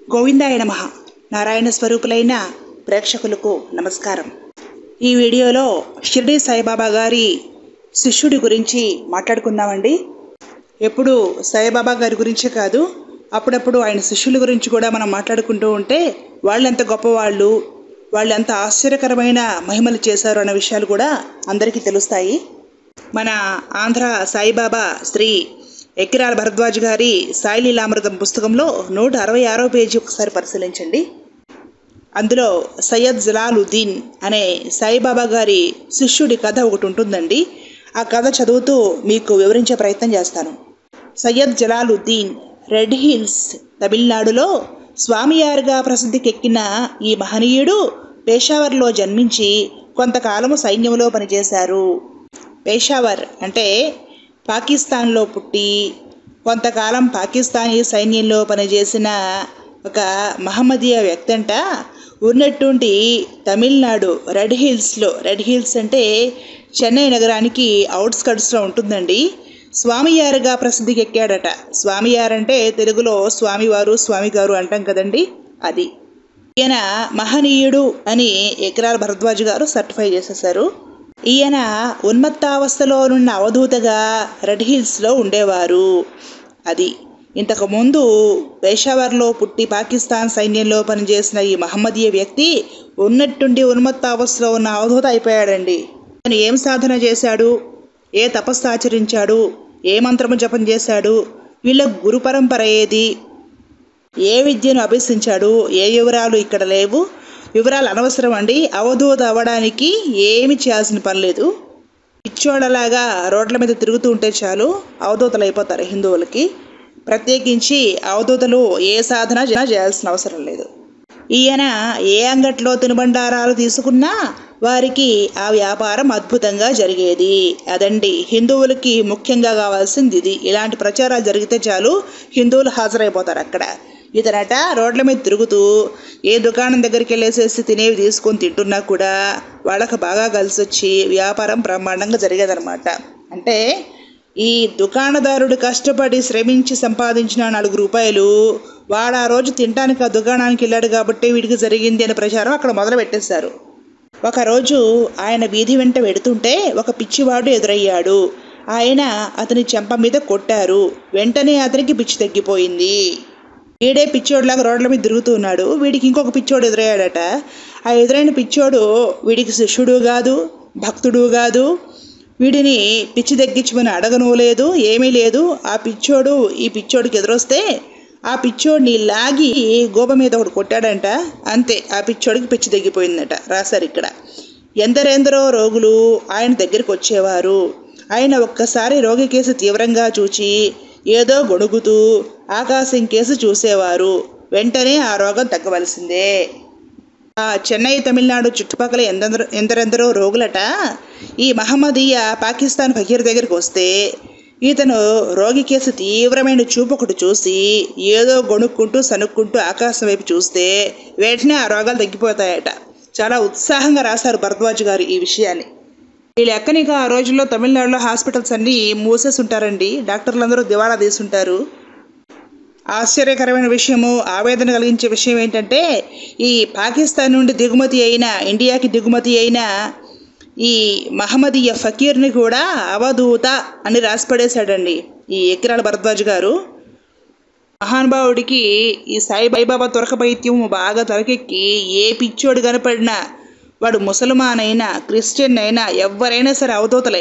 గోవిందాయ నమ నారాయణ స్వరూపులైన ప్రేక్షకులకు నమస్కారం ఈ వీడియోలో షిర్డీ సాయిబాబా గారి శిష్యుడి గురించి మాట్లాడుకుందామండి ఎప్పుడు సాయిబాబా గారి గురించే కాదు అప్పుడప్పుడు ఆయన శిష్యుల గురించి కూడా మనం మాట్లాడుకుంటూ ఉంటే వాళ్ళు ఎంత గొప్పవాళ్ళు వాళ్ళు ఎంత ఆశ్చర్యకరమైన మహిమలు చేశారు అన్న విషయాలు కూడా అందరికీ తెలుస్తాయి మన ఆంధ్ర సాయిబాబా శ్రీ ఎక్కిరాల భరద్వాజ్ గారి సాయి లీలామృతం పుస్తకంలో నూట అరవై ఆరో పేజీ ఒకసారి పరిశీలించండి అందులో సయ్యద్ జలాలుద్దీన్ అనే సాయిబాబా గారి శిష్యుడి కథ ఒకటి ఉంటుందండి ఆ కథ చదువుతూ మీకు వివరించే ప్రయత్నం చేస్తాను సయ్యద్ జలాలుద్దీన్ రెడ్ హిల్స్ తమిళనాడులో స్వామియారుగా ప్రసిద్ధికెక్కిన ఈ మహనీయుడు పేషావర్లో జన్మించి కొంతకాలము సైన్యంలో పనిచేశారు పేషావర్ అంటే పాకిస్తాన్లో పుట్టి కొంతకాలం పాకిస్తానీ సైన్యంలో పనిచేసిన ఒక మహమ్మదీయ వ్యక్తి అంట ఉన్నట్టుండి తమిళనాడు రెడ్ హిల్స్లో రెడ్ హిల్స్ అంటే చెన్నై నగరానికి అవుట్స్కట్స్లో ఉంటుందండి స్వామియారుగా ప్రసిద్ధికి ఎక్కాడట స్వామియారంటే తెలుగులో స్వామివారు స్వామిగారు అంటాం కదండి అది ఈయన మహనీయుడు అని ఎకరాల భరద్వాజ్ గారు సర్టిఫై చేసేసారు ఈయన ఉన్మత్తావస్థలో ఉన్న అవధూతగా రెడ్ హిల్స్లో ఉండేవారు అది ఇంతకుముందు పేషావర్లో పుట్టి పాకిస్తాన్ సైన్యంలో పనిచేసిన ఈ మహమ్మదీయ వ్యక్తి ఉన్నట్టుండి ఉన్మత్తావస్థలో ఉన్న అవధూత అయిపోయాడండి అతను ఏం సాధన చేశాడు ఏ తపస్సు ఆచరించాడు ఏ మంత్రము జపం చేశాడు వీళ్ళ గురు పరంపర ఏది ఏ విద్యను అభ్యసించాడు ఏ వివరాలు ఇక్కడ లేవు వివరాలు అనవసరం అండి అవధూత అవ్వడానికి ఏమి చేయాల్సిన పని లేదు పిచ్చోడలాగా రోడ్ల మీద తిరుగుతూ ఉంటే చాలు అవధూతలు అయిపోతారు హిందువులకి ప్రత్యేకించి అవధూతలు ఏ సాధన జ- చేయాల్సిన అవసరం లేదు ఈయన ఏ అంగట్లో తినుబండారాలు తీసుకున్నా వారికి ఆ వ్యాపారం అద్భుతంగా జరిగేది అదండి హిందువులకి ముఖ్యంగా కావాల్సింది ఇది ఇలాంటి ప్రచారాలు జరిగితే చాలు హిందువులు హాజరైపోతారు అక్కడ ఇతనట రోడ్ల మీద తిరుగుతూ ఏ దుకాణం దగ్గరికి వెళ్ళేసేసి తినేవి తీసుకొని తింటున్నా కూడా వాళ్ళకి బాగా కలిసి వచ్చి వ్యాపారం బ్రహ్మాండంగా జరిగేదనమాట అంటే ఈ దుకాణదారుడు కష్టపడి శ్రమించి సంపాదించిన నాలుగు రూపాయలు వాడు ఆ రోజు తినడానికి ఆ దుకాణానికి వెళ్ళాడు కాబట్టి వీడికి జరిగింది అనే ప్రచారం అక్కడ మొదలు పెట్టేశారు ఒకరోజు ఆయన వీధి వెంట వెడుతుంటే ఒక పిచ్చివాడు ఎదురయ్యాడు ఆయన అతని చెంప మీద కొట్టారు వెంటనే అతనికి పిచ్చి తగ్గిపోయింది వీడే పిచ్చోడులాగా రోడ్ల మీద తిరుగుతున్నాడు వీడికి ఇంకొక పిచ్చోడు ఎదురయ్యాడట ఆ ఎదురైన పిచ్చోడు వీడికి శిష్యుడు కాదు భక్తుడు కాదు వీడిని పిచ్చి తగ్గించమని అడగను లేదు ఏమీ లేదు ఆ పిచ్చోడు ఈ పిచ్చోడికి ఎదురొస్తే ఆ పిచ్చోడిని లాగి గోప మీద ఒకటి కొట్టాడంట అంతే ఆ పిచ్చోడికి పిచ్చి తగ్గిపోయిందట రాశారు ఇక్కడ ఎందరెందరో రోగులు ఆయన దగ్గరికి వచ్చేవారు ఆయన ఒక్కసారి రోగి కేసు తీవ్రంగా చూచి ఏదో గొణుగుతూ ఆకాశం కేసు చూసేవారు వెంటనే ఆ రోగం తగ్గవలసిందే ఆ చెన్నై తమిళనాడు చుట్టుపక్కల ఎందరో ఎందరెందరో రోగులట ఈ మహమ్మదీయ పాకిస్తాన్ ఫకీర్ దగ్గరికి వస్తే ఇతను రోగి కేసు తీవ్రమైన చూపు ఒకటి చూసి ఏదో గొణుక్కుంటూ సనుక్కుంటూ ఆకాశం వైపు చూస్తే వెంటనే ఆ రోగాలు తగ్గిపోతాయట చాలా ఉత్సాహంగా రాశారు భరద్వాజ్ గారు ఈ విషయాన్ని ఈ లెక్కనిక ఆ రోజుల్లో తమిళనాడులో హాస్పిటల్స్ అన్నీ మూసేసి ఉంటారండి డాక్టర్లు అందరూ దివాళా తీసుంటారు ఆశ్చర్యకరమైన విషయము ఆవేదన కలిగించే విషయం ఏంటంటే ఈ పాకిస్తాన్ నుండి దిగుమతి అయిన ఇండియాకి దిగుమతి అయిన ఈ మహమ్మదీయ ఫకీర్ని కూడా అవధూత అని రాసిపడేశాడండి ఈ ఎకిరాల భరద్వాజ్ గారు మహానుభావుడికి ఈ సాయిబాబా తురక పైత్యం బాగా తలకెక్కి ఏ పిచ్చోడు కనపడినా వాడు ముసల్మాన్ అయినా క్రిస్టియన్ అయినా ఎవరైనా సరే అవధూతలే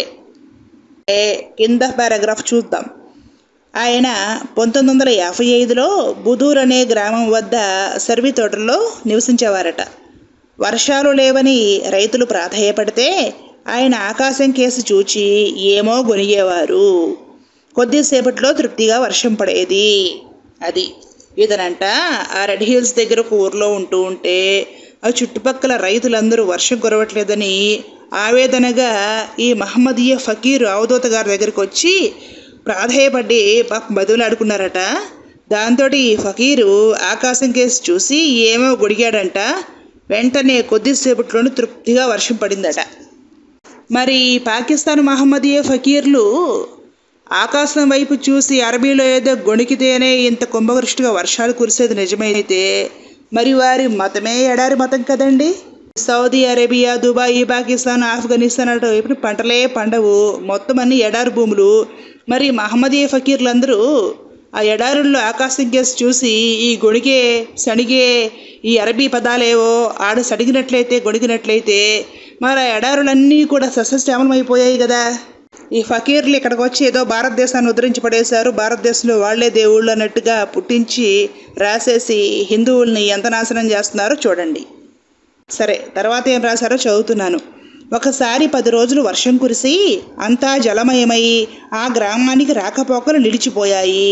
ఏ కింద పారాగ్రాఫ్ చూద్దాం ఆయన పంతొమ్మిది వందల యాభై ఐదులో బుదూర్ అనే గ్రామం వద్ద సర్వి తోటల్లో నివసించేవారట వర్షాలు లేవని రైతులు ప్రాధేయపడితే ఆయన ఆకాశం కేసి చూచి ఏమో గొనిగేవారు కొద్దిసేపట్లో తృప్తిగా వర్షం పడేది అది ఇతనంట ఆ రెడ్ హిల్స్ దగ్గర ఒక ఊర్లో ఉంటూ ఉంటే ఆ చుట్టుపక్కల రైతులందరూ వర్షం కురవట్లేదని ఆవేదనగా ఈ మహమ్మదీయ ఫకీర్ అవధూత గారి దగ్గరికి వచ్చి ప్రాధేయపడి పాపం బదులాడుకున్నారట దాంతో ఈ ఫకీరు ఆకాశం కేసి చూసి ఏమో గొడిగాడంట వెంటనే కొద్దిసేపట్లోనే తృప్తిగా వర్షం పడిందట మరి పాకిస్తాన్ మహమ్మదీయ ఫకీర్లు ఆకాశం వైపు చూసి అరబీలో ఏదో గొణికితేనే ఇంత కుంభవృష్టిగా వర్షాలు కురిసేది నిజమైతే మరి వారి మతమే ఎడారి మతం కదండి Saudi Arabia Dubai Pakistan Afghanistan అటు ఇప్పుడు పంటలే పండవు మొత్తం అన్ని ఎడారి భూములు మరి మహమ్మదీయ ఫకీర్లందరూ ఆ ఎడారుల్లో ఆకాశం కేసి చూసి ఈ గొణిగే సణిగే ఈ అరబీ పదాలేవో ఆడ సడిగినట్లయితే గొణిగినట్లయితే మరి ఆ ఎడారులన్నీ కూడా సస్యశ్యామలం అయిపోయాయి కదా ఈ ఫకీర్లు ఇక్కడికి వచ్చి ఏదో భారతదేశాన్ని ఉద్ధరించి పడేశారు భారతదేశంలో వాళ్లే దేవుళ్ళు అన్నట్టుగా పుట్టించి రాసేసి హిందువుల్ని ఎంత నాశనం చేస్తున్నారో చూడండి సరే తర్వాత ఏం రాశారో చదువుతున్నాను ఒకసారి పది రోజులు వర్షం కురిసి అంతా జలమయమై ఆ గ్రామానికి రాకపోకలు నిలిచిపోయాయి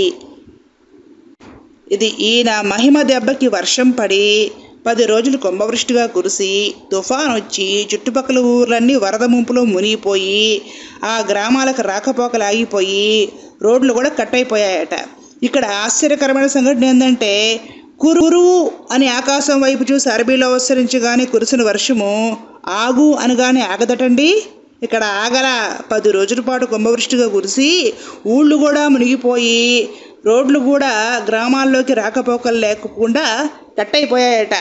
ఇది ఈయన మహిమ దెబ్బకి వర్షం పడి పది రోజులు కుంభవృష్టిగా కురిసి తుఫాన్ వచ్చి చుట్టుపక్కల ఊర్లన్నీ వరద ముంపులో మునిగిపోయి ఆ గ్రామాలకు రాకపోకలు ఆగిపోయి రోడ్లు కూడా కట్ అయిపోయాయట ఇక్కడ ఆశ్చర్యకరమైన సంఘటన ఏంటంటే కురువు అని ఆకాశం వైపు చూసి అరబీలో ఉచ్చరించగానే కురిసిన వర్షము ఆగు అనగానే ఆగదటండి ఇక్కడ ఆగల పది రోజుల పాటు కుంభవృష్టిగా కురిసి ఊళ్ళు కూడా మునిగిపోయి రోడ్లు కూడా గ్రామాల్లోకి రాకపోకలు లేకుండా కట్ అయిపోయాయట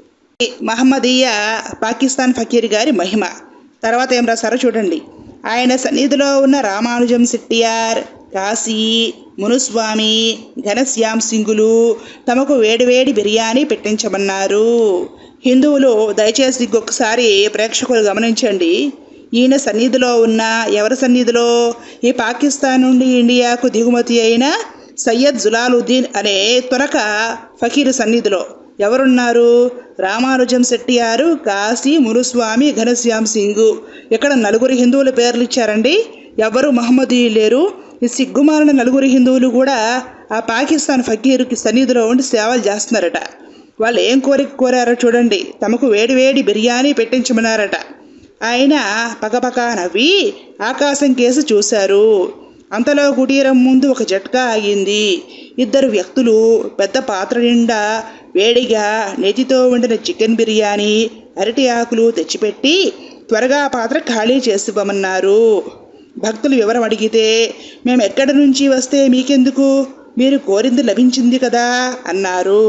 ఈ మహమ్మదీయ పాకిస్తాన్ ఫకీర్ గారి మహిమ తర్వాత ఏం రాశారో చూడండి ఆయన సన్నిధిలో ఉన్న రామానుజం సిట్టియార్ కాశీ మునుస్వామి ఘనశ్యామ్ సింగులు తమకు వేడివేడి బిర్యానీ పెట్టించమన్నారు హిందువులు దయచేసి ఇంకొకసారి ప్రేక్షకులు గమనించండి ఈయన సన్నిధిలో ఉన్న ఎవరి సన్నిధిలో ఈ పాకిస్తాన్ నుండి ఇండియాకు దిగుమతి అయిన సయ్యద్ జులాలుద్దీన్ అనే తురక ఫకీర్ సన్నిధిలో ఎవరున్నారు రామానుజం శెట్టియారు కాశీ మునుస్వామి ఘనశ్యామ్ సింగ్ ఇక్కడ నలుగురు హిందువుల పేర్లు ఇచ్చారండి ఎవరు మహమ్మదీయులు లేరు ఈ సిగ్గుమాలిన నలుగురు హిందువులు కూడా ఆ పాకిస్తాన్ ఫకీరుకి సన్నిధిలో ఉండి సేవలు చేస్తున్నారట వాళ్ళు ఏం కోరిక కోరారో చూడండి తమకు వేడి వేడి బిర్యానీ పెట్టించమన్నారట ఆయన పకపక నవ్వి ఆకాశం కేసి చూశారు అంతలో కుటీరం ముందు ఒక జట్కా ఆగింది ఇద్దరు వ్యక్తులు పెద్ద పాత్ర నిండా వేడిగా నెతితో వండిన చికెన్ బిర్యానీ అరటి ఆకులు తెచ్చిపెట్టి త్వరగా ఆ పాత్ర ఖాళీ చేసివ్వమన్నారు భక్తులు వివరం అడిగితే మేము ఎక్కడి నుంచి వస్తే మీకెందుకు మీరు కోరింది లభించింది కదా అన్నారు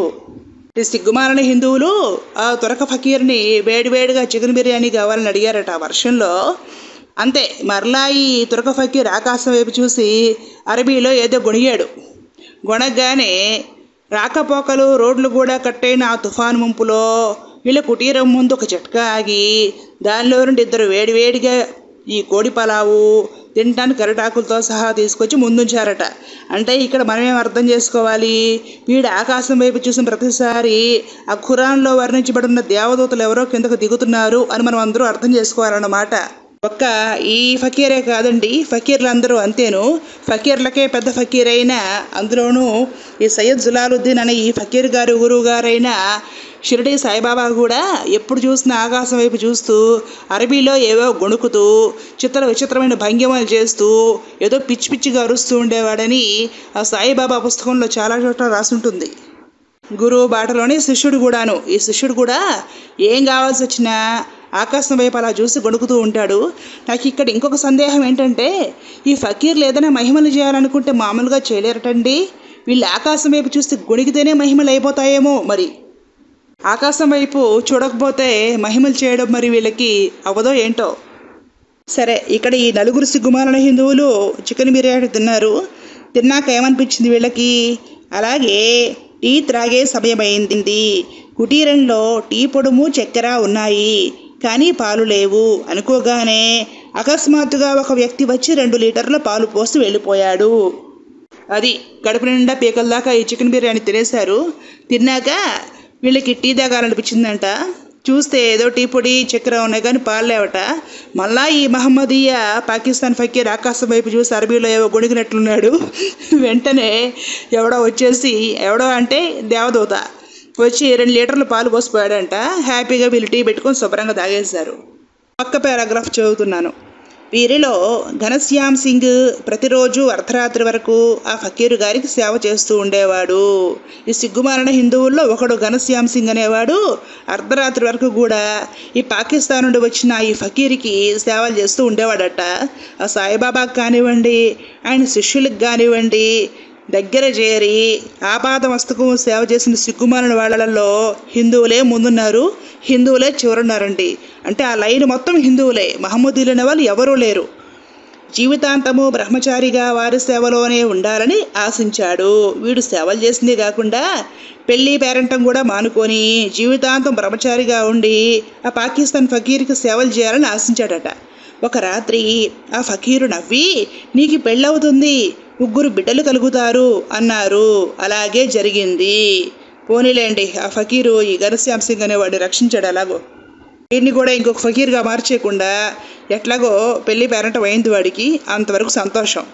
ఈ సిగ్గుమాలిన హిందువులు ఆ తురక ఫకీర్ని వేడివేడిగా చికెన్ బిర్యానీ కావాలని అడిగారట ఆ వర్షంలో అంతే మరలా ఈ తురక ఫకీర్ ఆకాశం వైపు చూసి అరబీలో ఏదో గొణిగాడు గొనగానే రాకపోకలు రోడ్లు కూడా కట్టైన ఆ తుఫాను ముంపులో వీళ్ళ కుటీరం ముందు ఒక చెట్క ఆగి దానిలో నుండి ఇద్దరు వేడివేడిగా ఈ కోడి పలావు తినడానికి కరిటాకులతో సహా తీసుకొచ్చి ముందుంచారట అంటే ఇక్కడ మనమేం అర్థం చేసుకోవాలి వీడు ఆకాశం వైపు చూసిన ప్రతిసారి ఆ ఖురాన్లో వర్ణించబడిన దేవదూతలు ఎవరో కిందకు దిగుతున్నారు అని మనం అందరూ అర్థం చేసుకోవాలన్నమాట ఒక్క ఈ ఫకీరే కాదండి ఫకీర్లు అందరూ అంతేను ఫకీర్లకే పెద్ద ఫకీర్ అయిన అందులోనూ ఈ సయ్యద్ జులాలుద్దీన్ అనే ఈ ఫకీర్ గారు గురువు గారైన షిరిడి సాయిబాబా కూడా ఎప్పుడు చూసినా ఆకాశం వైపు చూస్తూ అరబీలో ఏవో గొణుకుతూ చిత్ర విచిత్రమైన భంగిమలు చేస్తూ ఏదో పిచ్చి పిచ్చిగా అరుస్తూ ఉండేవాడని ఆ సాయిబాబా పుస్తకంలో చాలా చోట్ల రాసుంటుంది గురువు బాటలోనే శిష్యుడు కూడాను ఈ శిష్యుడు కూడా ఏం కావాల్సి వచ్చినా ఆకాశం వైపు అలా చూసి గొడుకుతూ ఉంటాడు నాకు ఇక్కడ ఇంకొక సందేహం ఏంటంటే ఈ ఫకీర్లు ఏదైనా మహిమలు చేయాలనుకుంటే మామూలుగా చేయలేరటండి వీళ్ళు ఆకాశం వైపు చూస్తే గొణిగితేనే మహిమలు అయిపోతాయేమో మరి ఆకాశం వైపు చూడకపోతే మహిమలు చేయడం మరి వీళ్ళకి అవ్వదో ఏంటో సరే ఇక్కడ ఈ నలుగురు సిగ్గుమాలిన హిందువులు చికెన్ బిర్యానీ తిన్నారు తిన్నాక ఏమనిపించింది వీళ్ళకి అలాగే టీ త్రాగే సమయమైంది కుటీరంలో టీ పొడుము చక్కెర ఉన్నాయి కానీ పాలు లేవు అనుకోగానే అకస్మాత్తుగా ఒక వ్యక్తి వచ్చి రెండు లీటర్ల పాలు పోసి వెళ్ళిపోయాడు అది కడుపు నిండా పీకల దాకా ఈ చికెన్ బిర్యానీ తినేశారు తిన్నాక వీళ్ళకి టీ తాగాలనిపించిందంట చూస్తే ఏదో టీ పొడి చక్కెర ఉన్నాయి కానీ పాలు లేవట మళ్ళా ఈ మహమ్మదీయ పాకిస్తాన్ ఫకీర్ ఆకాశం వైపు చూసి అరబీలో ఏవో గొణిగినట్లున్నాడు వెంటనే ఎవడో వచ్చేసి ఎవడో అంటే దేవదూత వచ్చి రెండు లీటర్లు పాలు పోసిపోయాడంట హ్యాపీగా వీళ్ళు టీ పెట్టుకొని శుభ్రంగా తాగేశారు పక్క పారాగ్రాఫ్ చదువుతున్నాను వీరిలో ఘనశ్యామ్ సింగ్ ప్రతిరోజు అర్ధరాత్రి వరకు ఆ ఫకీరు గారికి సేవ చేస్తూ ఉండేవాడు ఈ సిగ్గుమారిన హిందువుల్లో ఒకడు ఘనశ్యామ్ సింగ్ అనేవాడు అర్ధరాత్రి వరకు కూడా ఈ పాకిస్తాన్ నుండి వచ్చిన ఈ ఫకీర్కి సేవలు చేస్తూ ఉండేవాడట ఆ సాయిబాబాకి కానివ్వండి ఆయన శిష్యులకు కానివ్వండి దగ్గర చేరి ఆపాద మస్తకం సేవ చేసిన సిగ్గుమాలిన వాళ్ళల్లో హిందువులే ముందున్నారు హిందువులే చివరున్నారండి అంటే ఆ లైన్ మొత్తం హిందువులే మహమ్మదీలు అనే వాళ్ళు ఎవరూ లేరు జీవితాంతము బ్రహ్మచారిగా వారి సేవలోనే ఉండాలని ఆశించాడు వీడు సేవలు చేసిందే కాకుండా పెళ్లి పేరంటం కూడా మానుకొని జీవితాంతం బ్రహ్మచారిగా ఉండి ఆ పాకిస్తాన్ ఫకీర్కి సేవలు చేయాలని ఆశించాడట ఒక రాత్రి ఆ ఫకీరు నవ్వి నీకు పెళ్ళవుతుంది ముగ్గురు బిడ్డలు కలుగుతారు అన్నారు అలాగే జరిగింది పోనీలేండి ఆ ఫకీరు ఈ ఘనశ్యామ్ సింగ్ అనేవాడిని రక్షించాడు అలాగో వీడిని కూడా ఇంకొక ఫకీర్గా మార్చేయకుండా ఎట్లాగో పెళ్లి పేరంటం అయింది వాడికి అంతవరకు సంతోషం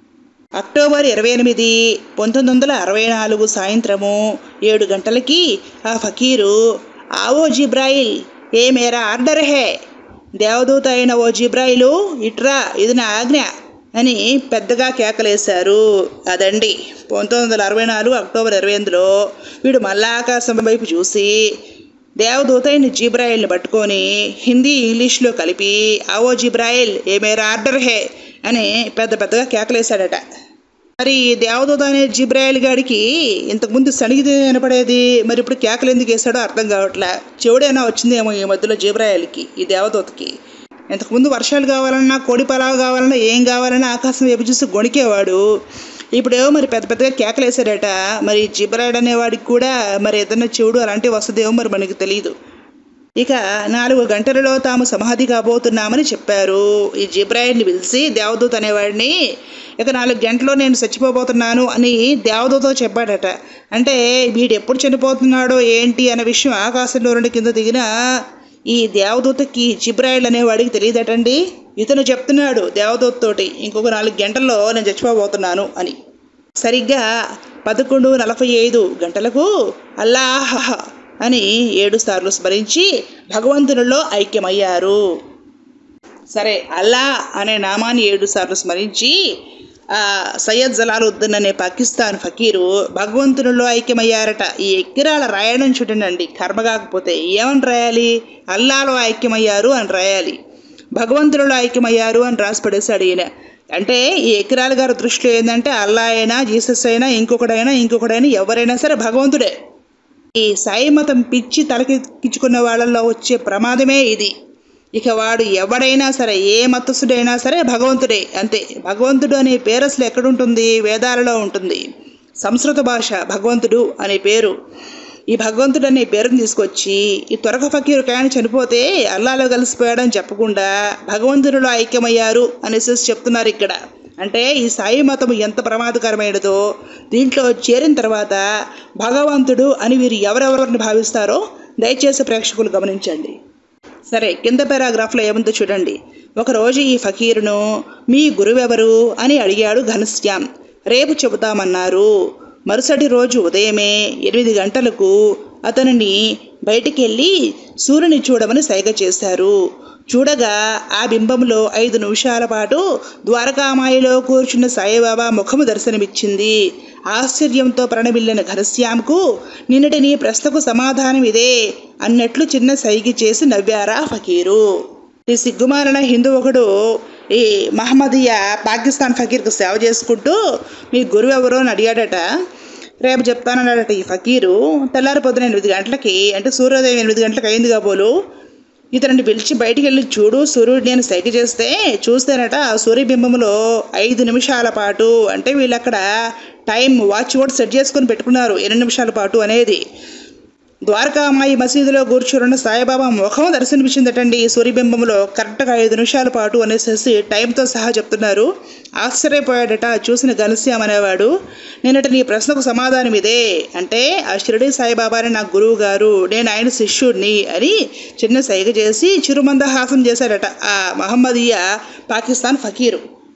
అక్టోబర్ ఇరవై ఎనిమిది పంతొమ్మిది వందల అరవై నాలుగు సాయంత్రము ఏడు గంటలకి ఆ ఫకీరు ఆవో జిబ్రాయిల్ ఏ మేరా ఆర్డర్ హే దేవదూత అయిన ఓ జిబ్రాయిలు ఇట్రా ఇది నా ఆజ్ఞ అని పెద్దగా కేకలేశారు అదండి పంతొమ్మిది వందల అరవై నాలుగు అక్టోబర్ ఇరవై ఎనిమిదిలో వీడు మళ్ళా ఆకాశం వైపు చూసి దేవదూత అయిన జిబ్రాయిల్ని పట్టుకొని హిందీ ఇంగ్లీష్లో కలిపి ఆవో జిబ్రాయిల్ ఏ మేరా ఆర్డర్ హే అని పెద్ద పెద్దగా కేకలేశాడట మరి దేవదూత అనే జిబ్రాయిల్ గాడికి ఇంతకుముందు సణిగితే వినపడేది మరి ఇప్పుడు కేకలు ఎందుకు వేసాడో అర్థం కావట్లే చెవుడైనా వచ్చిందేమో ఈ మధ్యలో జిబ్రాయిల్కి ఈ దేవదూతకి ఇంతకుముందు వర్షాలు కావాలన్నా కోడి పలావు కావాలన్నా ఏం కావాలన్నా ఆకాశం వైపు చూసి గొణికేవాడు ఇప్పుడేమో మరి పెద్ద పెద్దగా కేకలు వేసాడట మరి జిబ్రాయిడ్ అనేవాడికి కూడా మరి ఏదైనా చెవుడు అలాంటివి వస్తుందేమో మరి మనకి తెలియదు ఇక నాలుగు గంటలలో తాము సమాధి కాబోతున్నామని చెప్పారు ఈ జిబ్రాయిల్ని పిలిచి దేవదూత అనేవాడిని ఇక నాలుగు గంటల్లో నేను చచ్చిపోబోతున్నాను అని దేవదూత చెప్పాడట అంటే వీడు ఎప్పుడు చనిపోతున్నాడో ఏంటి అనే విషయం ఆకాశంలో నుండి కింద దిగిన ఈ దేవదూతకి జిబ్రాయిల్ అనేవాడికి తెలియదటండి ఇతను చెప్తున్నాడు దేవదూతతోటి ఇంకొక నాలుగు గంటల్లో నేను చచ్చిపోబోతున్నాను అని సరిగ్గా పదకొండు నలభై ఐదు గంటలకు అల్లాహ అని ఏడు సార్లు స్మరించి భగవంతునిలో ఐక్యమయ్యారు సరే అల్లా అనే నామాన్ని ఏడు సార్లు స్మరించి ఆ సయ్యద్ జలాలుద్దీన్ అనే పాకిస్తాన్ ఫకీరు భగవంతునిలో ఐక్యమయ్యారట ఈ ఎక్కిరాల రాయడం చూడండి కర్మ కాకపోతే ఏమని రాయాలి అల్లాలో ఐక్యమయ్యారు అని రాయాలి భగవంతునిలో ఐక్యమయ్యారు అని రాసి పడేశాడు ఈయన అంటే ఈ ఎకిరాల గారి దృష్టిలో ఏంటంటే అల్లా అయినా జీసస్ అయినా ఇంకొకడైనా ఇంకొకడైనా ఎవరైనా సరే భగవంతుడే ఈ సాయి మతం పిచ్చి తలకెక్కించుకున్న వాళ్ళల్లో వచ్చే ప్రమాదమే ఇది ఇక వాడు ఎవడైనా సరే ఏ మతస్థుడైనా సరే భగవంతుడే అంతే భగవంతుడు అనే పేరు అసలు ఎక్కడుంటుంది వేదాలలో ఉంటుంది సంస్కృత భాష భగవంతుడు అనే పేరు ఈ భగవంతుడు అనే పేరుని తీసుకొచ్చి ఈ త్వరక ఫకీరు కాయన చనిపోతే అల్లాలో కలిసిపోయాడని చెప్పకుండా భగవంతుడిలో ఐక్యమయ్యారు అనేసి చెప్తున్నారు ఇక్కడ అంటే ఈ సాయి మతం ఎంత ప్రమాదకరమైనదో దీంట్లో చేరిన తర్వాత భగవంతుడు అని వీరు ఎవరెవరిని భావిస్తారో దయచేసి ప్రేక్షకులు గమనించండి సరే కింద పారాగ్రాఫ్లో ఏముందో చూడండి ఒకరోజు ఈ ఫకీరును మీ గురువెవరు అని అడిగాడు ఘనశ్యామ్ రేపు చెబుతామన్నారు మరుసటి రోజు ఉదయమే ఎనిమిది గంటలకు అతనిని బయటికి వెళ్ళి సూర్యుని చూడమని సైగ చేశారు చూడగా ఆ బింబంలో ఐదు నిమిషాల పాటు ద్వారకామాయిలో కూర్చున్న సాయిబాబా ముఖము దర్శనమిచ్చింది ఆశ్చర్యంతో ప్రణమిల్లిన ఘనశ్యామ్కు నిన్నటి నీ ప్రశ్నకు సమాధానం ఇదే అన్నట్లు చిన్న సైగి చేసి నవ్వారా ఫకీరు ఈ సిగ్గుమారిన హిందూ ఒకడు ఈ మహమ్మదీయ పాకిస్తాన్ ఫకీర్కు సేవ చేసుకుంటూ మీ గురువు ఎవరో అని అడిగాడట రేపు చెప్తానన్నాడట ఈ ఫకీరు తెల్లారి పొద్దున ఎనిమిది గంటలకి అంటే సూర్యోదయం ఎనిమిది గంటలకు అయింది కాబోలు ఇతనిని పిలిచి బయటికి వెళ్ళి చూడు సూర్యుడు నేను సైగ చేస్తే చూస్తేనట ఆ సూర్యబింబంలో ఐదు నిమిషాల పాటు అంటే వీళ్ళు అక్కడ టైం వాచ్ కూడా సెట్ చేసుకొని పెట్టుకున్నారు ఎన్ని నిమిషాల పాటు అనేది ద్వారకామాయి మసీదులో కూర్చున్న సాయిబాబా ముఖం దర్శనమిచ్చిందటండి ఈ సూర్యబింబంలో కరెక్ట్గా ఐదు నిమిషాల పాటు అనేసి టైంతో సహా చెప్తున్నారు ఆశ్చర్యపోయాడట చూసిన ఘనశ్యామ్ అనేవాడు నిన్నటి నీ ప్రశ్నకు సమాధానం ఇదే అంటే ఆ షిరిడి సాయిబాబాని నా గురువు గారు నేను ఆయన శిష్యుడిని అని చిన్న సైగ చేసి చిరుమందహాసం చేశాడట ఆ మహమ్మదీయ పాకిస్తాన్ ఫకీరు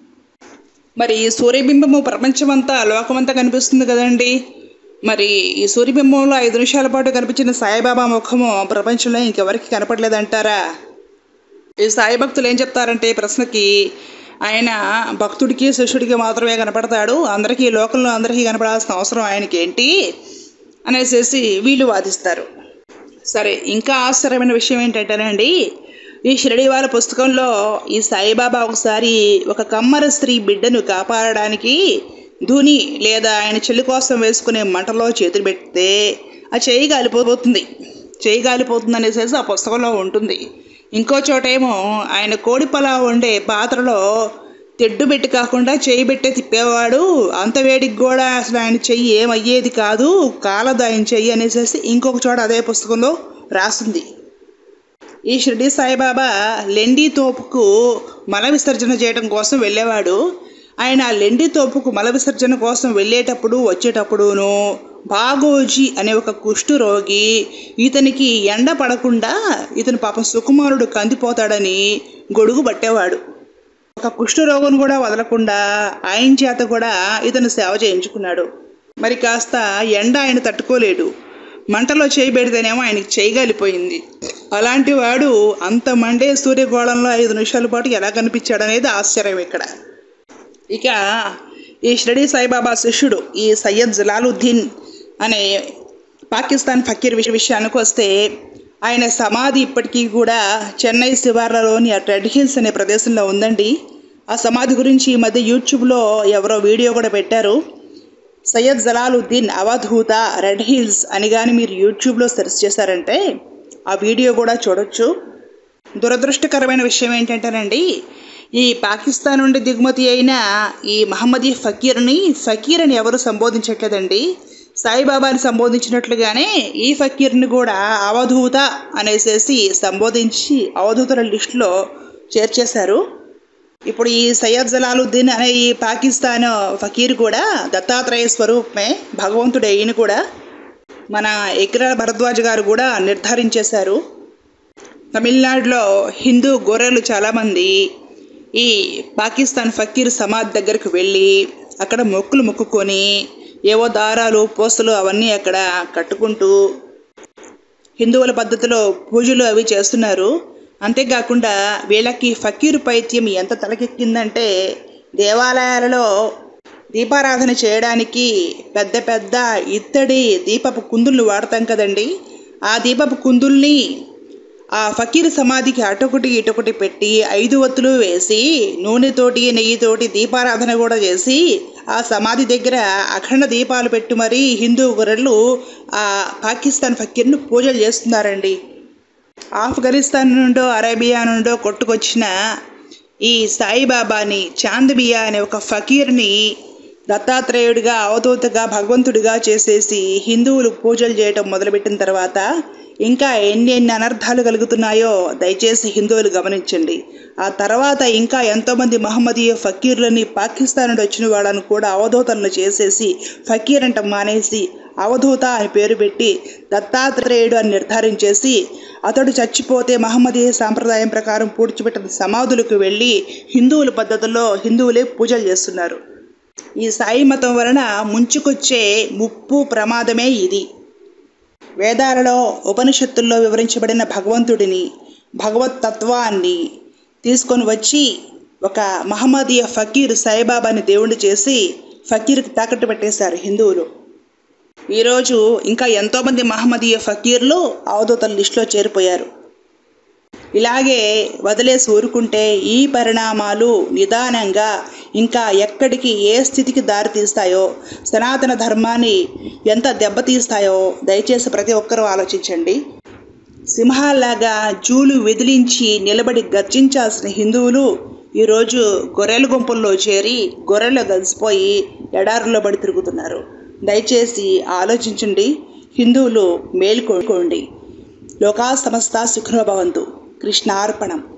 మరి ఈ సూర్యబింబము ప్రపంచమంతా లోకమంతా కనిపిస్తుంది కదండి మరి ఈ సూర్యబింబంలో ఐదు నిమిషాల పాటు కనిపించిన సాయిబాబా ముఖము ప్రపంచంలో ఇంకెవరికి కనపడలేదంటారా ఈ సాయి భక్తులు ఏం చెప్తారంటే ఈ ప్రశ్నకి ఆయన భక్తుడికి శిష్యుడికి మాత్రమే కనపడతాడు అందరికీ లోకంలో అందరికీ కనపడాల్సిన అవసరం ఆయనకి ఏంటి అనేసి వీళ్ళు వాదిస్తారు సరే ఇంకా ఆశ్చర్యమైన విషయం ఏంటంటేనండి ఈ షిరడి వాళ్ళ పుస్తకంలో ఈ సాయిబాబా ఒకసారి ఒక కమ్మర స్త్రీ బిడ్డను కాపాడడానికి ధుని లేదా ఆయన చెల్లి కోసం వేసుకునే మంటలో చేతులు పెడితే ఆ చేయి కాలిపోతుంది చేయి కాలిపోతుంది అనేసి ఆ పుస్తకంలో ఉంటుంది ఇంకో చోటేమో ఆయన కోడి పలావ్ వండే పాత్రలో తెడ్డు పెట్టి కాకుండా చేయి పెట్టే తిప్పేవాడు అంత వేడికి కూడా అసలు ఆయన చెయ్యి ఏమయ్యేది కాదు కాలదు ఆయన చెయ్యి అనేసి ఇంకొక చోట అదే పుస్తకంలో రాసింది ఈ షిర్డి సాయిబాబా లెండి తోపుకు మల విసర్జన చేయడం కోసం వెళ్ళేవాడు ఆయన ఆ లెండి తోపుకు మల విసర్జన కోసం వెళ్ళేటప్పుడు వచ్చేటప్పుడును బాగోజీ అనే ఒక కుష్టు రోగి ఇతనికి ఎండ పడకుండా ఇతను పాపం సుకుమారుడు కందిపోతాడని గొడుగు పట్టేవాడు ఒక కుష్ఠరోగును కూడా వదలకుండా ఆయన చేత కూడా ఇతను సేవ చేయించుకున్నాడు మరి కాస్త ఎండ ఆయన తట్టుకోలేడు మంటలో చేయి పెడితేనేమో ఆయనకి చేయగలిపోయింది అలాంటి వాడు అంత మండే సూర్యగోళంలో ఐదు నిమిషాల పాటు ఎలా కనిపించాడు అనేది ఆశ్చర్యం ఇక్కడ ఇక ఈ షిరడి సాయిబాబా శిష్యుడు ఈ సయ్యద్ జలాలుద్దీన్ అనే పాకిస్తాన్ ఫకీర్ విష విషయానికి వస్తే ఆయన సమాధి ఇప్పటికీ కూడా చెన్నై శివార్లలోని ఆ రెడ్ హిల్స్ అనే ప్రదేశంలో ఉందండి ఆ సమాధి గురించి ఈ మధ్య యూట్యూబ్లో ఎవరో వీడియో కూడా పెట్టారు సయ్యద్ జలాలుద్దీన్ అవధూత రెడ్ హిల్స్ అని కానీ మీరు యూట్యూబ్లో సెర్చ్ చేశారంటే ఆ వీడియో కూడా చూడొచ్చు దురదృష్టకరమైన విషయం ఏంటంటేనండి ఈ పాకిస్తాన్ నుండి దిగుమతి అయిన ఈ మహమ్మదీ ఫకీర్ని ఫకీర్ అని ఎవరు సంబోధించట్లేదండి సాయిబాబాని సంబోధించినట్లుగానే ఈ ఫకీర్ని కూడా అవధూత అనేసేసి సంబోధించి అవధూతల లిస్టులో చేర్చేశారు ఇప్పుడు ఈ సయ్యద్ జలాలుద్దీన్ అనే ఈ పాకిస్తాన్ ఫకీర్ కూడా దత్తాత్రేయ స్వరూపమే భగవంతుడే ఈయన కూడా మన ఎగ్ర భరద్వాజ్ గారు కూడా నిర్ధారించేశారు తమిళనాడులో హిందూ గొర్రెలు చాలామంది ఈ పాకిస్తాన్ ఫకీర్ సమాధి దగ్గరికి వెళ్ళి అక్కడ మొక్కులు మొక్కుకొని ఏవో దారాలు పోస్తులు అవన్నీ అక్కడ కట్టుకుంటూ హిందువుల పద్ధతిలో పూజలు అవి చేస్తున్నారు అంతేకాకుండా వీళ్ళకి ఫకీరు పైత్యం ఎంత తలకెక్కిందంటే దేవాలయాలలో దీపారాధన చేయడానికి పెద్ద పెద్ద ఇత్తడి దీపపు కుందులు వాడతాం కదండి ఆ దీపపు కుందుల్ని ఆ ఫకీర్ సమాధికి అటొకటి ఇటొకటి పెట్టి ఐదు ఒత్తులు వేసి నూనెతోటి నెయ్యితోటి దీపారాధన కూడా చేసి ఆ సమాధి దగ్గర అఖండ దీపాలు పెట్టి మరీ హిందూ గొర్రెలు ఆ పాకిస్తాన్ ఫకీర్ను పూజలు చేస్తున్నారండి ఆఫ్ఘనిస్తాన్ నుండో అరేబియా నుండో కొట్టుకొచ్చిన ఈ సాయిబాబాని చాందబియా అనే ఒక ఫకీర్ని దత్తాత్రేయుడిగా అవధూతగా భగవంతుడిగా చేసేసి హిందువులు పూజలు చేయటం మొదలుపెట్టిన తర్వాత ఇంకా ఎన్ని ఎన్ని అనర్థాలు కలుగుతున్నాయో దయచేసి హిందువులు గమనించండి ఆ తర్వాత ఇంకా ఎంతోమంది మహమ్మదీయ ఫకీర్లని పాకిస్తాన్ నుండి వచ్చిన వాళ్ళని కూడా అవధూతలను చేసేసి ఫకీర్ అంట మానేసి అవధూత అని పేరు పెట్టి దత్తాత్రేయుడు అని నిర్ధారించేసి అతడు చచ్చిపోతే మహమ్మదీయ సాంప్రదాయం ప్రకారం పూడ్చిపెట్టిన సమాధులకు వెళ్ళి హిందువుల పద్ధతుల్లో హిందువులే పూజలు చేస్తున్నారు ఈ సాయి మతం వలన ముంచుకొచ్చే ముప్పు ప్రమాదమే ఇది వేదాలలో ఉపనిషత్తుల్లో వివరించబడిన భగవంతుడిని భగవత్ తత్వాన్ని తీసుకొని వచ్చి ఒక మహమ్మదీయ ఫకీర్ సాయిబాబాని దేవుణ్ణి చేసి ఫకీర్కి తాకట్టు పెట్టేశారు హిందువులు ఈరోజు ఇంకా ఎంతోమంది మహమ్మదీయ ఫకీర్లు అవధూతల లిస్టులో చేరిపోయారు ఇలాగే వదిలేసి ఊరుకుంటే ఈ పరిణామాలు నిదానంగా ఇంకా ఎక్కడికి ఏ స్థితికి దారితీస్తాయో సనాతన ధర్మాన్ని ఎంత దెబ్బతీస్తాయో దయచేసి ప్రతి ఒక్కరూ ఆలోచించండి సింహాల్లాగా జూలు విదిలించి నిలబడి గర్జించాల్సిన హిందువులు ఈరోజు గొర్రెల గుంపుల్లో చేరి గొర్రెలు కలిసిపోయి ఎడారుల్లో పడి తిరుగుతున్నారు దయచేసి ఆలోచించండి హిందువులు మేల్కోండి లోకా సమస్త సుఖనోభవంతు కృష్ణార్పణం